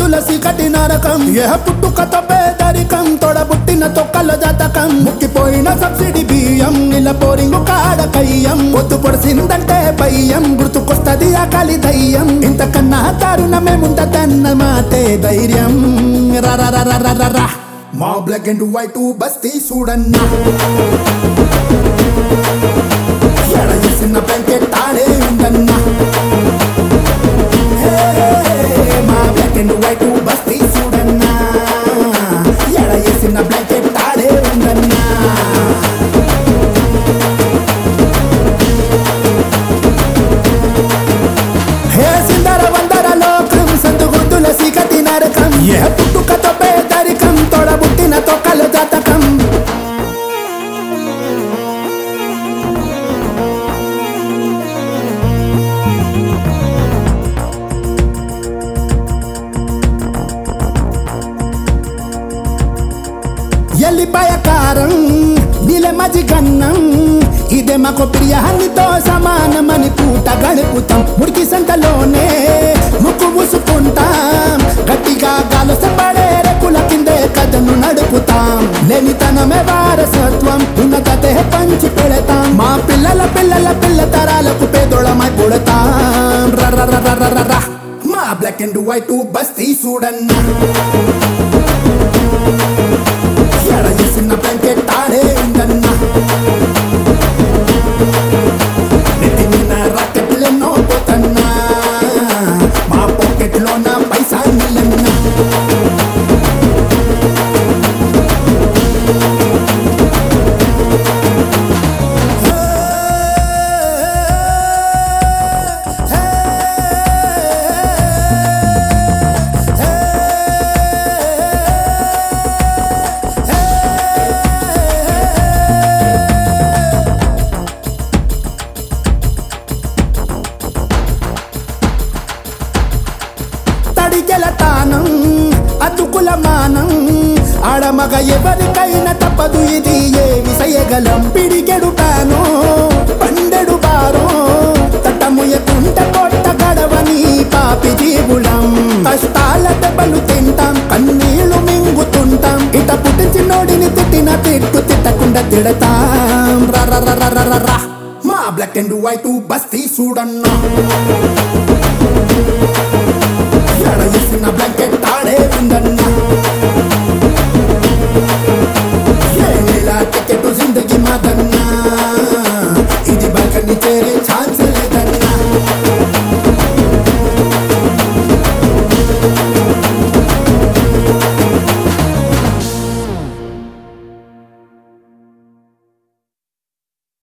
గొంతుల సీకటి నరకం ఏ పుట్టుకతో పేదరికం తొడబుట్టిన తొక్కల జాతకం ముక్కిపోయిన సబ్సిడీ బియ్యం నిల పోరింగు కాడ కయ్యం పొద్దు పొడిసిందంటే భయం గుర్తుకొస్తది ఆకలి దయ్యం ఇంతకన్నా దారుణమేముందన్న మాటే ధైర్యం రా మా బ్లాక్ అండ్ వైట్ బస్తీ చూడన్నా ఎడ చేసిన బ్లాంకెట్ తాడే ఉందన్నా హే, మా బ్లాక్ అండ్ వైట్ బస్తీ చూడన్నా ఎడ చేసిన బ్లాంకెట్ తాడే ఉందన్నా హే సిందర వందర లోకం సందు గుర్తుల సీకటి నరకం ఏ పుట్టుకతో పేదరికం తొడబుట్టిన తొక్కల జాతకం ఎల్లిపాయ కారం నీలే మజి గన్నం ఇదే మాకు ప్రియాన్నితో సమానమని పూట గడుపుతాం మురికి సంతలోనే ముక్కు మూసుకుంటాం గట్టిగా గాలుస్తే పడే రెక్కుల కిందే కథను నడుపుతాం లేనితనమే వారసత్వం ఉన్నతతే పంచి పెడతాం మా పిల్లల పిల్లల పిల్ల తరాలకు పేదోళమై పుడతాం రర్రర్రర్రర్ర. మా బ్లాక్ అండ్ వైట్ బస్తీ చూడన్నా ఎడ చేసిన బ్లాంకెట్ తాడే ఉందన్నా నెత్తి మీద రాకెట్లెన్నో పోతన్నా మా పాకెట్లో నా పైసా నిల్లన్నా తడికెల తానం అతుకుల మానం ఆడమగ ఎవరికైనా తప్పదు ఇది ఏ విషయగలం పిడికెడు తాను పండెడు బారో తట్టముయకుంట కొట్ట గడవని పాపి జీవులం కష్టాల దెబ్బలు తింటాం కన్నీళ్లు మింగుతుంటాం ఇట పుట్టించి నోడిని తిట్టిన తిట్టు తిట్టకుండా తిడతాం రా రా రా రా రా రా. మా బ్లాక్ అండ్ వైట్ బస్తీ చూడన్నా